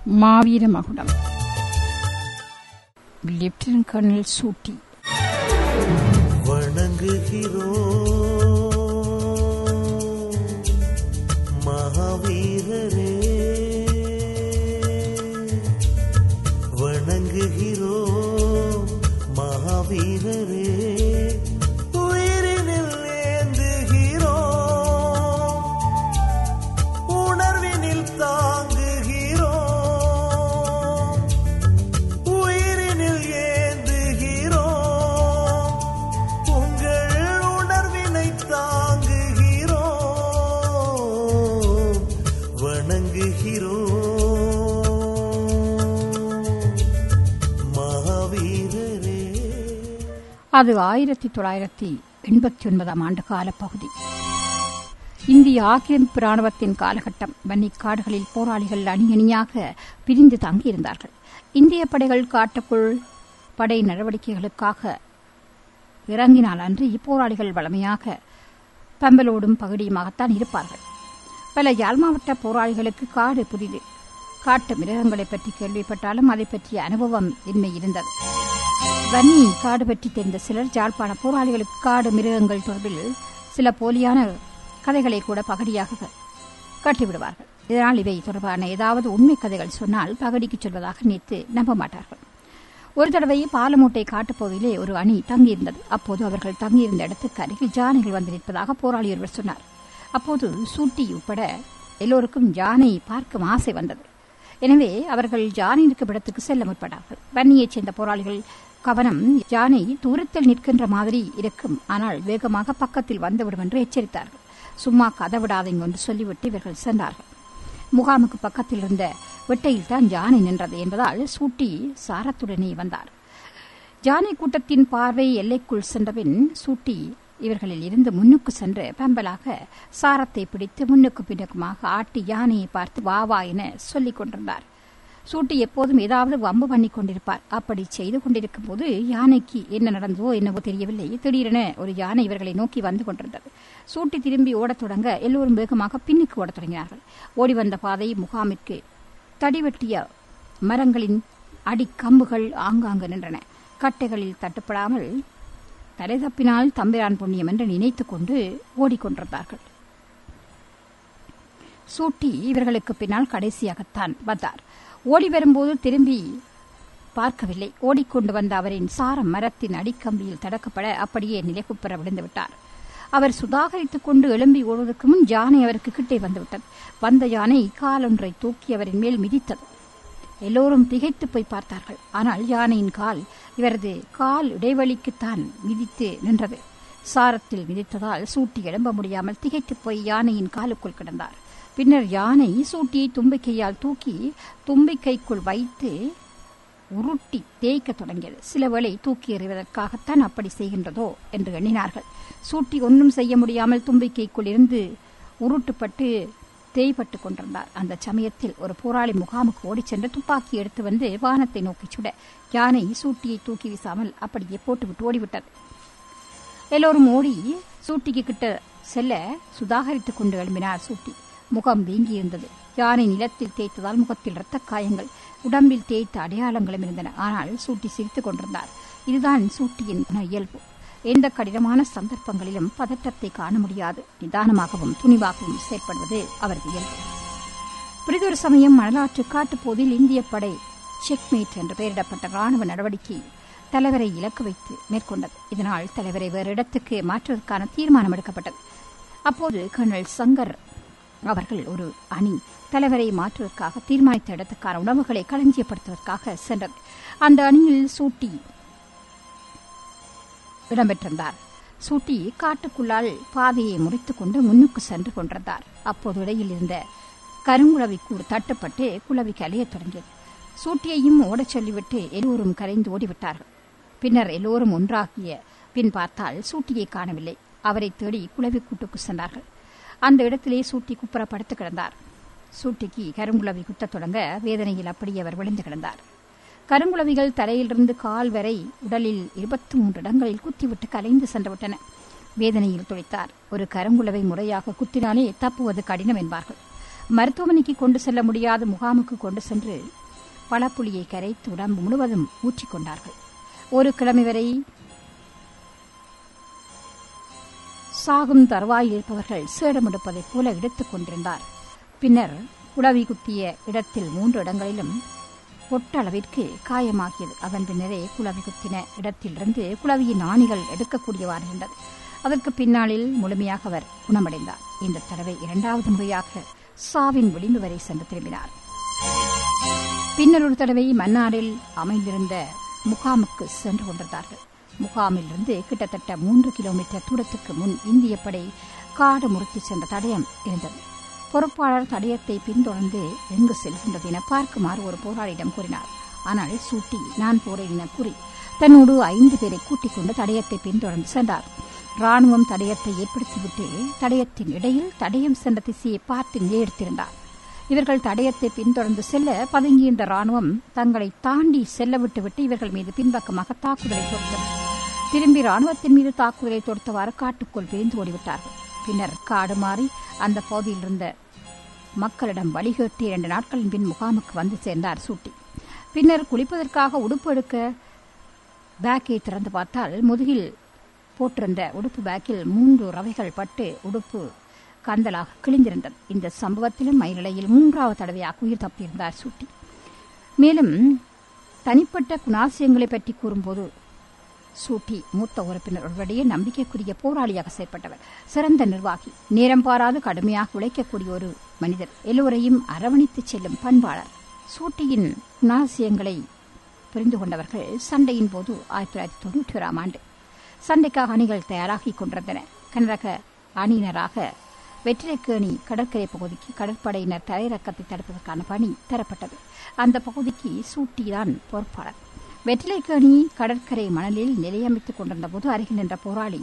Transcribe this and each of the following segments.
மாவீர மகுடம் lieutenant colonel சூட்டி வணங்குகிறோம் மகாவீரரே வணங்குகிறோம் மகாவீரரே உயிரினில் ஏந்துகிறோம் உணர்வினில் தாங்குகிறோம் உயிரினில் ஏந்துகிறோம் உங்கள் உணர்வினை தாங்குகிறோம் வணங்குகிறோம் மகாவீரரே அது ஆயிரத்தி தொள்ளாயிரத்தி எண்பத்தி ஒன்பதாம் ஆண்டு காலப்பகுதி இந்திய ஆக்கிரமிப்பு ராணுவத்தின் காலகட்டம் வன்னிக் காடுகளில் போராளிகள் அணி அணியாக பிரிந்து தங்கியிருந்தார்கள் இந்திய படைகள் காட்டுக்குள் படை நடவடிக்கைகளுக்காக இறங்கினால் அன்று இப்போராளிகள் வளமையாக பம்பலோடும் பகுதியுமாகத்தான் இருப்பார்கள் பல யாழ் மாவட்ட போராளிகளுக்கு காடு புதிது காட்டு மிருகங்களை பற்றி கேள்விப்பட்டாலும் அதை பற்றிய அனுபவம் இன்மை இருந்தது வன்னி காடு பற்றி தெரிந்த சிலர் ஜாழ்ப்பாண போராளிகளுக்கு காடு மிருகங்கள் தொடர்பில் சில போலியான கதைகளை கூட பகடியாக கட்டிவிடுவார்கள் இதனால் இவை தொடர்பான ஏதாவது உண்மை கதைகள் சொன்னால் பகடிக்கு சொல்வதாக நினைத்து நம்ப மாட்டார்கள் ஒரு தடவை பாலமூட்டை காட்டுப்பகுதியிலே ஒரு அணி தங்கியிருந்தது அப்போது அவர்கள் தங்கியிருந்த இடத்துக்கு அருகில் ஜானைகள் வந்து நிற்பதாக போராளி ஒருவர் சொன்னார் அப்போது சூட்டி உட்பட எல்லோருக்கும் யானை பார்க்கும் ஆசை வந்தது எனவே அவர்கள் ஜானை இருக்கும் இடத்துக்கு செல்ல முற்பட்டார்கள் வன்னியைச் சேர்ந்த போராளிகள் கவனம் யானை தூரத்தில் நிற்கின்ற மாதிரி இருக்கும் ஆனால் வேகமாக பக்கத்தில் வந்துவிடும் என்று எச்சரித்தார்கள் சும்மா கதவிடாதீங்க என்று சொல்லிவிட்டு இவர்கள் சென்றார்கள் முகாமுக்கு பக்கத்தில் இருந்த வெட்டையில் தான் யானை நின்றது என்பதால் சூட்டி சாரத்துடனே வந்தார் ஜானை கூட்டத்தின் பார்வை எல்லைக்குள் சென்றபின் சூட்டி இவர்களில் இருந்து முன்னுக்கு சென்று பம்பலாக சாரத்தை பிடித்து முன்னுக்கு பின்னுக்குமாக ஆட்டி யானையை பார்த்து வா வா என சொல்லிக் கொண்டிருந்தார் சூட்டி எப்போதும் ஏதாவது வம்பு பண்ணி கொண்டிருப்பார் அப்படி செய்து கொண்டிருக்கும் போது யானைக்கு என்ன நடந்ததோ என்னவோ தெரியவில்லை திடீரென ஒரு யானை இவர்களை நோக்கி வந்து கொண்டிருந்தது சூட்டி திரும்பி ஓடத் தொடங்க எல்லோரும் வேகமாக பின்னுக்கு ஓடத் தொடங்கினார்கள் ஓடி வந்த பாதை முகாமிற்கு தடிவெட்டிய மரங்களின் அடிக்கம்புகள் ஆங்காங்கு நின்றன கட்டைகளில் தட்டுப்படாமல் தலை தப்பினால் தம்பிரான் புண்ணியம் என்று நினைத்துக் கொண்டு ஓடிக்கொண்டிருந்தார்கள் சூட்டி இவர்களுக்கு பின்னால் கடைசியாகத்தான் வந்தார் ஓடி வரும்போது திரும்பி பார்க்கவில்லை ஓடிக்கொண்டு வந்த அவரின் சாரம் மரத்தின் அடிக்கம்பியில் தடக்கப்பட அப்படியே நிலைக்குப்பெற விழுந்து விட்டார் அவர் சுதாகரித்துக் கொண்டு எழும்பி ஓடுவதற்கு முன் யானை அவருக்கு கிட்டே வந்துவிட்டது வந்த யானை காலொன்றை தூக்கி அவரின் மேல் மிதித்தது எல்லோரும் திகைத்து போய் பார்த்தார்கள் ஆனால் யானையின் கால் இவரது கால் இடைவெளிக்குத்தான் மிதித்து நின்றது சாரத்தில் மிதித்ததால் சூட்டி எழும்ப முடியாமல் திகைத்து போய் யானையின் காலுக்குள் கிடந்தார் பின்னர் யானை சூட்டியை தும்பிக்கையால் தூக்கி தும்பிக்கைக்குள் வைத்து உருட்டி தேய்க்க தொடங்கியது சில வேளை தூக்கி எறிவதற்காகத்தான் அப்படி செய்கின்றதோ என்று எண்ணினார்கள் சூட்டி ஒன்றும் செய்ய முடியாமல் தும்பிக்கைக்குள் இருந்து உருட்டுப்பட்டு தேய்பட்டு கொண்டிருந்தார் அந்த சமயத்தில் ஒரு போராளி முகாமுக்கு ஓடிச் சென்று துப்பாக்கி எடுத்து வந்து வானத்தை நோக்கி சுட யானை சூட்டியை தூக்கி வீசாமல் அப்படியே போட்டுவிட்டு ஓடிவிட்டது எல்லோரும் ஓடி சூட்டிக்கு கிட்ட செல்ல சுதாகரித்துக் கொண்டு எழும்பினார் சூட்டி முகம் வீங்கியிருந்தது யானை நிலத்தில் தேய்த்ததால் முகத்தில் இரத்த காயங்கள் உடம்பில் தேய்த்த அடையாளங்களும் இருந்தன ஆனால் சூட்டி சிரித்துக் கொண்டிருந்தார் இதுதான் சூட்டியின் குண இயல்பு எந்த கடினமான சந்தர்ப்பங்களிலும் பதற்றத்தை காண முடியாது நிதானமாகவும் துணிவாகவும் செயற்படுவது அவரது இயல்பு பிரிதொரு சமயம் மணலாற்று காட்டுப்போதில் இந்திய படை செக்மேட் என்று பெயரிடப்பட்ட ராணுவ நடவடிக்கை தலைவரை இலக்கு வைத்து மேற்கொண்டது இதனால் தலைவரை வேறு இடத்துக்கு மாற்றுவதற்கான தீர்மானம் எடுக்கப்பட்டது அப்போது கர்னல் சங்கர் அவர்கள் ஒரு அணி தலைவரை மாற்றுவதற்காக தீர்மானித்த இடத்துக்கான உணவுகளை களஞ்சியப்படுத்துவதற்காக சென்றது அந்த அணியில் சூட்டி இடம்பெற்றிருந்தார் சூட்டி காட்டுக்குள்ளால் பாதையை முறித்துக் கொண்டு முன்னுக்கு சென்று கொண்டிருந்தார் அப்போது இடையில் இருந்த கருங்குழவி கூடு தட்டுப்பட்டு குழவி கலையத் தொடங்கியது சூட்டியையும் ஓடச் சொல்லிவிட்டு எல்லோரும் கரைந்து ஓடிவிட்டார்கள் பின்னர் எல்லோரும் ஒன்றாகிய பின் பார்த்தால் சூட்டியை காணவில்லை அவரை தேடி குழவி கூட்டுக்கு சென்றார்கள் அந்த இடத்திலே சூட்டி குப்புற படுத்து கிடந்தார் சூட்டிக்கு கருங்குழவி குத்தத் தொடங்க வேதனையில் அப்படி அவர் விழுந்து கிடந்தார் கருங்குளவிகள் தலையிலிருந்து கால் வரை உடலில் இருபத்தி மூன்று இடங்களில் குத்திவிட்டு கலைந்து சென்றுவிட்டன வேதனையில் துடித்தார் ஒரு கருங்குளவை முறையாக குத்தினாலே தப்புவது கடினம் என்பார்கள் மருத்துவமனைக்கு கொண்டு செல்ல முடியாத முகாமுக்கு கொண்டு சென்று பழப்புளியை கரைத்து உடம்பு முழுவதும் ஊற்றிக்கொண்டார்கள் ஒரு கிழமை வரை சாகும் தருவாயில் இருப்பவர்கள் சேடமெடுப்பதைப் போல எடுத்துக் கொண்டிருந்தார் பின்னர் குளவி குத்திய இடத்தில் மூன்று இடங்களிலும் ஒட்டளவிற்கு காயமாகியது அதன் பின்னரே குளவி குத்தின இடத்திலிருந்து குளவியின் ஆணிகள் எடுக்கக்கூடியவாறு இருந்தது அதற்கு பின்னாளில் முழுமையாக அவர் குணமடைந்தார் இந்த தடவை இரண்டாவது முறையாக சாவின் விளிம்பு வரை சென்று திரும்பினார் பின்னர் ஒரு தடவை மன்னாரில் அமைந்திருந்த முகாமுக்கு சென்று கொண்டிருந்தார்கள் முகாமிலிருந்து கிட்டத்தட்ட மூன்று கிலோமீட்டர் தூரத்துக்கு முன் இந்திய படை காடு முறுத்தி சென்ற தடயம் இருந்தது பொறுப்பாளர் தடயத்தை பின்தொடர்ந்து எங்கு செல்கின்றது என பார்க்குமாறு ஒரு போராளியிடம் கூறினார் ஆனால் சூட்டி நான் போறேன் என கூறி தன்னோடு ஐந்து பேரை கூட்டிக் கொண்டு தடயத்தை பின்தொடர்ந்து சென்றார் ராணுவம் தடயத்தை ஏற்படுத்திவிட்டு தடயத்தின் இடையில் தடயம் சென்ற திசையை பார்த்து நிலையெடுத்திருந்தார் இவர்கள் தடயத்தை பின்தொடர்ந்து செல்ல பதுங்கியிருந்த ராணுவம் தங்களை தாண்டி செல்ல விட்டுவிட்டு இவர்கள் மீது பின்பக்கமாக தாக்குதலை தொடுத்தது திரும்பி ராணுவத்தின் மீது தாக்குதலை தொடுத்தவாறு காட்டுக்குள் பிரிந்து ஓடிவிட்டார்கள் பின்னர் காடு மாறி அந்த பகுதியில் இருந்த மக்களிடம் வழிகேட்டு இரண்டு நாட்களின் பின் முகாமுக்கு வந்து சேர்ந்தார் சூட்டி பின்னர் குளிப்பதற்காக உடுப்பு எடுக்க பேக்கை திறந்து பார்த்தால் முதுகில் போட்டிருந்த உடுப்பு பேக்கில் மூன்று ரவைகள் பட்டு உடுப்பு கந்தலாக கிழிந்திருந்தது இந்த சம்பவத்திலும் மயிரிழையில் மூன்றாவது தடவையாக உயிர் தப்பியிருந்தார் சூட்டி மேலும் தனிப்பட்ட குணாசியங்களை பற்றி கூறும்போது சூட்டி மூத்த உறுப்பினர் ஒருவருடைய நம்பிக்கைக்குரிய போராளியாக செயற்பட்டவர் சிறந்த நிர்வாகி நேரம் பாராது கடுமையாக உழைக்கக்கூடிய ஒரு மனிதர் எல்லோரையும் அரவணைத்துச் செல்லும் பண்பாளர் சூட்டியின் குணாசியங்களை புரிந்து கொண்டவர்கள் சண்டையின் போது ஆயிரத்தி தொள்ளாயிரத்தி தொண்ணூற்றி ஓராம் ஆண்டு சண்டைக்காக அணிகள் தயாராகிக் கொண்டிருந்தன கனரக அணியினராக வெற்றிலைக்கேணி கடற்கரை பகுதிக்கு கடற்படையினர் தரையிறக்கத்தை தடுப்பதற்கான பணி தரப்பட்டது அந்த பகுதிக்கு சூட்டிதான் பொறுப்பாளர் வெற்றிலைக்கேணி கடற்கரை மணலில் நிலையமைத்துக் கொண்டிருந்த போது அருகில் நின்ற போராளி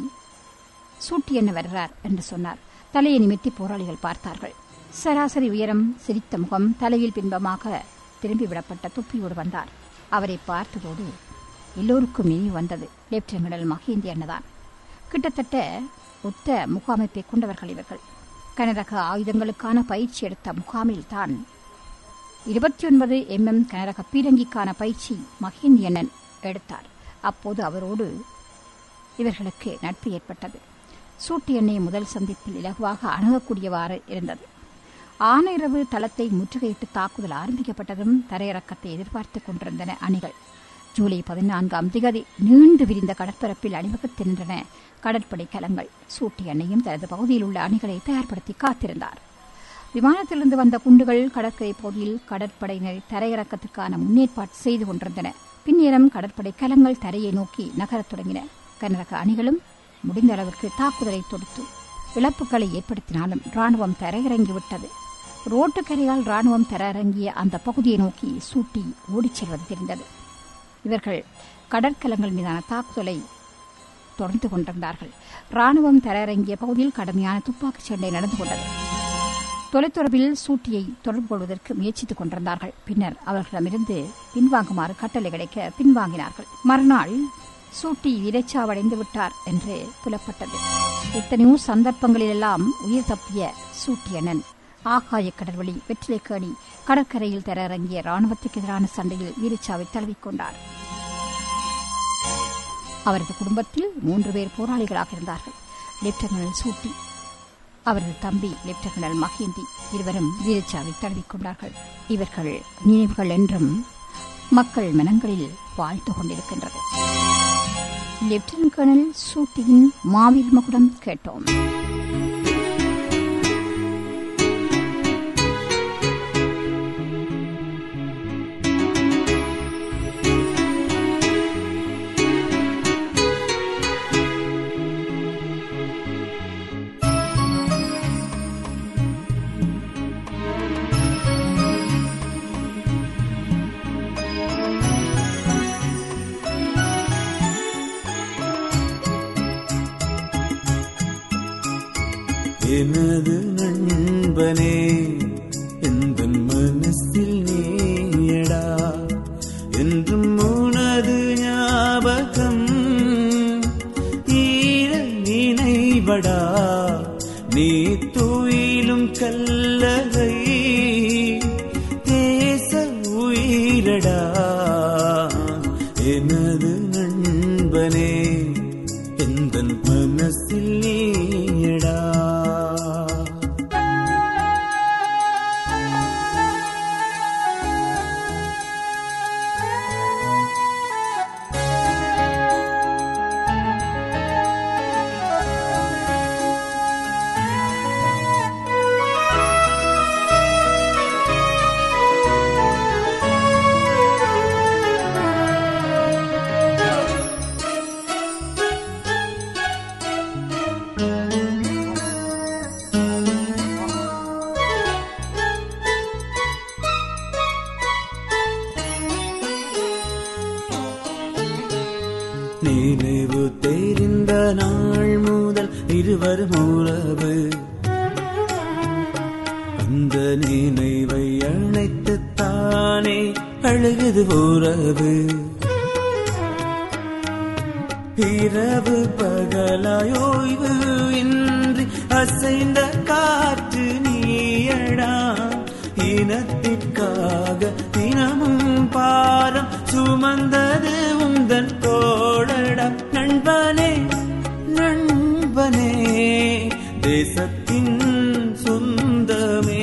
சூட்டி என்ன வருகிறார் என்று சொன்னார் தலையை நிமித்தி போராளிகள் பார்த்தார்கள் சராசரி உயரம் சிரித்த முகம் தலையில் பின்பமாக திரும்பிவிடப்பட்ட துப்பியோடு வந்தார் அவரை பார்த்ததோடு எல்லோருக்கும் நினைவு வந்தது லெப்டினல் மகேந்தி அண்ணதான் கிட்டத்தட்ட ஒத்த முகாமைப்பை கொண்டவர்கள் இவர்கள் கனரக ஆயுதங்களுக்கான பயிற்சி எடுத்த முகாமில் தான் இருபத்தி ஒன்பது எம்எம் கனரக பீரங்கிக்கான பயிற்சி மகேந்தி அண்ணன் எடுத்தார் அப்போது அவரோடு இவர்களுக்கு நட்பு ஏற்பட்டது சூட்டி எண்ணெய் முதல் சந்திப்பில் இலகுவாக அணுகக்கூடியவாறு இருந்தது ஆனைரவு தளத்தை முற்றுகையிட்டு தாக்குதல் ஆரம்பிக்கப்பட்டதும் தரையிறக்கத்தை எதிர்பார்த்துக் கொண்டிருந்தன அணிகள் ஜூலை பதினான்காம் திகதி நீண்டு விரிந்த கடற்பரப்பில் அணிவகுத்து நின்றன கடற்படை கலங்கள் சூட்டி அன்னையும் தனது பகுதியில் உள்ள அணிகளை தயார்படுத்தி காத்திருந்தார் விமானத்திலிருந்து வந்த குண்டுகள் கடற்கரை பகுதியில் கடற்படையினர் தரையிறக்கத்துக்கான முன்னேற்பாடு செய்து கொண்டிருந்தன பின்னேரம் கடற்படை கலங்கள் தரையை நோக்கி நகரத் தொடங்கின கனரக அணிகளும் முடிந்த அளவுக்கு தாக்குதலை தொடுத்து இழப்புகளை ஏற்படுத்தினாலும் ராணுவம் தரையிறங்கிவிட்டது ரோட்டுக்கரையால் ராணுவம் தரையிறங்கிய அந்த பகுதியை நோக்கி சூட்டி ஓடிச் செல்வது தெரிந்தது இவர்கள் கடற்கலங்கள் மீதான தாக்குதலை தொடர்ந்து கொண்டிருந்தார்கள் ராணுவம் தரையிறங்கிய பகுதியில் கடுமையான துப்பாக்கிச் சண்டை நடந்து கொண்டது தொலைத்தொடர்பில் சூட்டியை தொடர்பு கொள்வதற்கு முயற்சித்துக் கொண்டிருந்தார்கள் பின்னர் அவர்களிடமிருந்து பின்வாங்குமாறு கட்டளை கிடைக்க பின்வாங்கினார்கள் மறுநாள் சூட்டி இரைச்சாவடைந்து விட்டார் என்று புலப்பட்டது எத்தனையோ சந்தர்ப்பங்களிலெல்லாம் உயிர் தப்பிய சூட்டியனன் ஆகாய கடற்வழி வெற்றிலைக்கேணி கடற்கரையில் தரையிறங்கிய ராணுவத்துக்கு எதிரான சண்டையில் வீரச்சாவை தழுவிக்கொண்டார் அவரது குடும்பத்தில் மூன்று பேர் போராளிகளாக இருந்தார்கள் லெப்டினல் சூட்டி அவரது தம்பி லெப்டினல் மகேந்தி இருவரும் வீரச்சாவை தழுவிக்கொண்டார்கள் இவர்கள் நினைவுகள் என்றும் மக்கள் மனங்களில் வாழ்த்து கொண்டிருக்கின்றது லெப்டினன்ட் கர்னல் சூட்டியின் மாவீர் மகுடம் கேட்டோம் எனது நண்பனே எந்த மனசில் நீயடா என்றும் உனது ஞாபகம் ஈர நினைவடா நீ துயிலும் கல்லறை உயிரடா எனது நண்பனே எந்த மனசில் நீயடா நினைவு தெரிந்த நாள் முதல் இருவரும் உறவு அந்த நினைவை அணைத்து தானே அழுகுது உறவு இரவு பகலாயோய்வு இன்றி அசைந்த காற்று நீயடா இனத்திற்காக தினமும் பாரம் சுமந்தது உந்தன் தோழடா நண்பனே நண்பனே தேசத்தின் சொந்தமே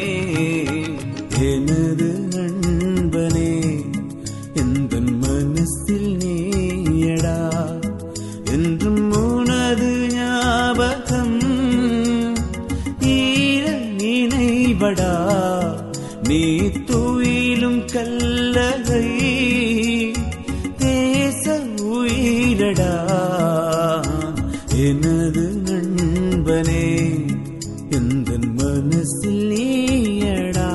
எனது நண்பனே எந்த மனசில் நீயடா என்றும் உனது ஞாபகம் ஈர நினைவடா நீ துயிலும் கல்லகை தேச உயிரடா எனது நண்பனே எந்த மனசில் நீயடா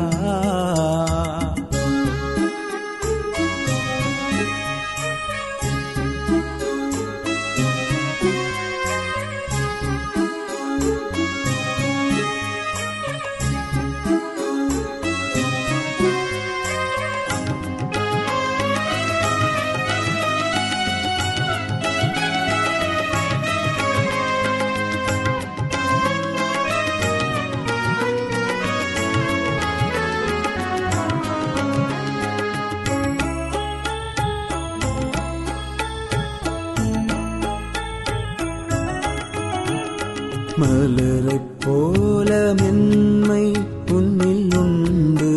மலரைப் போல மென்மை உன்னில் உண்டு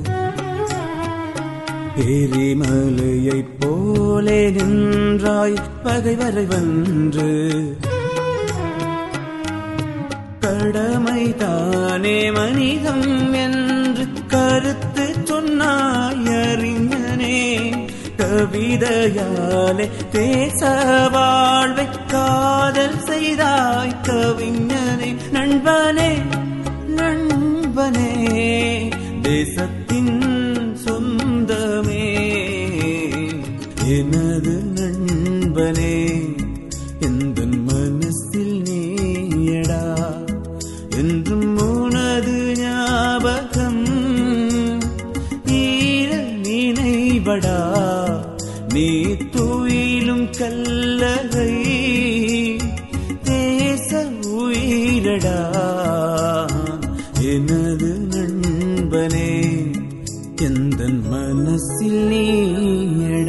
எரிமலையைப் போலே நின்றாய் பகைவரை வென்று கடமை தானே மனிதம் என்று கருத்து சொன்னாய் அறிஞனே கவிதையாலே தேச வாழ்வை காதல் செய்தாய் கவிஞனே நண்பனே நண்பனே தேசத்தின் சொந்தமே எனது நண்பனே எந்த மனசில் நீயடா என்றும் உனது ஞாபகம் ஈர நினைவடா நீ துயிலும் கல்லகை தேச உயிரடா எனது நண்பனே எந்த மனசில் நீயடா